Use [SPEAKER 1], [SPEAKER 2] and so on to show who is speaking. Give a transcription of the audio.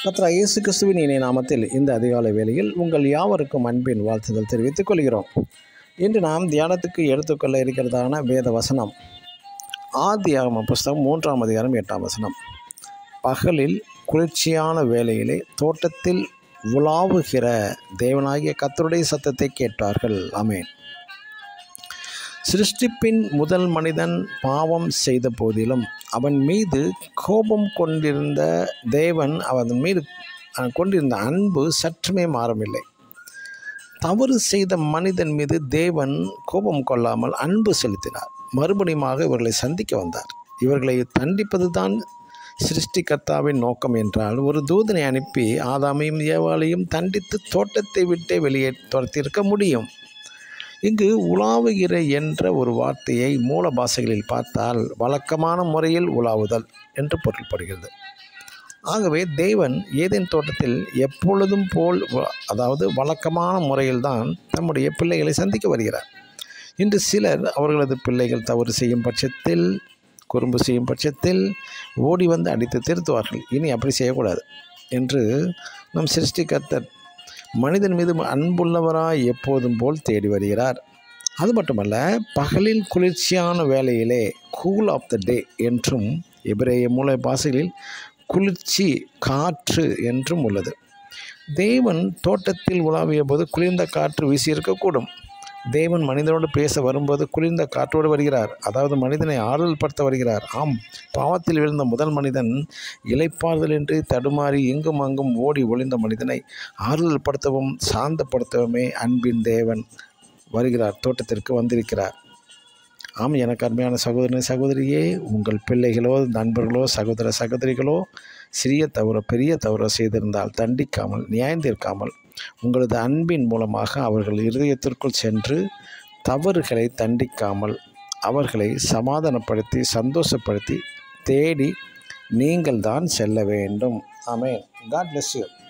[SPEAKER 1] கத்ரா இயேசு கிறிஸ்துவின் இணைய நாமத்தில் இந்த அதிகாலை வேளையில் உங்கள் யாவருக்கும் அன்பின் வாழ்த்துதல் தெரிவித்துக் கொள்கிறோம் இன்று நாம் தியானத்துக்கு எடுத்துக்கொள்ள இருக்கிறதான வேத வசனம் ஆதி ஆகம புஸ்தகம் மூன்றாம் அதிகாரம் எட்டாம் வசனம் பகலில் குளிர்ச்சியான வேளையிலே தோட்டத்தில் உலாவுகிற தேவனாகிய கத்தருடைய சத்தத்தை கேட்டார்கள் ஆமென் சிருஷ்டிப்பின் முதல் மனிதன் பாவம் செய்த போதிலும் அவன் மீது கோபம் கொண்டிருந்த தேவன் அவன் மீது அஹ், கொண்டிருந்த அன்பு சற்றுமே மாறவில்லை தவறு செய்த மனிதன் மீது தேவன் கோபம் கொள்ளாமல் அன்பு செலுத்தினார் மறுபடியுமாக இவர்களை சந்திக்க வந்தார் இவர்களை தண்டிப்பது தான் சிருஷ்டிகர்த்தாவின் நோக்கம் என்றால் ஒரு தூதனை அனுப்பி ஆதாமையும் ஏவாளையும் தண்டித்து தோட்டத்தை விட்டே வெளியே துரத்தியிருக்க முடியும் இங்கு உலாவுகிற என்ற ஒரு வார்த்தையை மூல பாஷைகளில் பார்த்தால் வழக்கமான முறையில் உலாவுதல் என்று பொருள்படுகிறது ஆகவே தேவன் ஏதேன் தோட்டத்தில் எப்பொழுதும் போல் வ- அதாவது வழக்கமான முறையில்தான் தம்முடைய பிள்ளைகளை சந்திக்க வருகிறார் இன்று சிலர் அவர்களது பிள்ளைகள் தவறு செய்யும் பட்சத்தில் குறும்பு செய்யும் பட்சத்தில் ஓடி வந்து அடித்து திருத்துவார்கள் இனி அப்படி செய்யக்கூடாது என்று நம் சிருஷ்டிகர்த்தர் மனிதன் மீது அன்புள்ளவராய் எப்போதும் போல் தேடி வருகிறார் அது மட்டுமல்ல பகலில் குளிர்ச்சியான வேளையிலே கூல் ஆஃப் த டே என்றும் எபிரேய மூல பாஷைகளில் குளிர்ச்சி காற்று என்றும் உள்ளது தேவன் தோட்டத்தில் உலாவிய போது குளிர்ந்த காற்று வீசியிருக்கக்கூடும் தேவன் மனிதனோடு பேச வரும்போது குளிர்ந்த காற்றோடு வருகிறார் அதாவது மனிதனை ஆறுதல் படுத்த வருகிறார் ஆம் பாவத்தில் விழுந்த முதல் மனிதன் இலைப்பாறுதலின்றி தடுமாறி இங்கும் அங்கும் ஓடி ஒளிந்த மனிதனை ஆறுதல் படுத்தவும் சாந்தப்படுத்தவுமே அன்பின் தேவன் வருகிறார் தோட்டத்திற்கு வந்திருக்கிறார் ஆம் எனக்கு அருமையான சகோதரன் சகோதரியே உங்கள் பிள்ளைகளோ நண்பர்களோ சகோதர சகோதரிகளோ சிறிய தவறோ பெரிய தவறோ செய்திருந்தால் தண்டிக்காமல் நியாயந்திருக்காமல் உங்களது அன்பின் மூலமாக அவர்கள் இருதயத்திற்குள் சென்று தவறுகளை தண்டிக்காமல் அவர்களை சமாதானப்படுத்தி சந்தோஷப்படுத்தி தேடி நீங்கள் தான் செல்ல வேண்டும் ஆமென் காட் bless you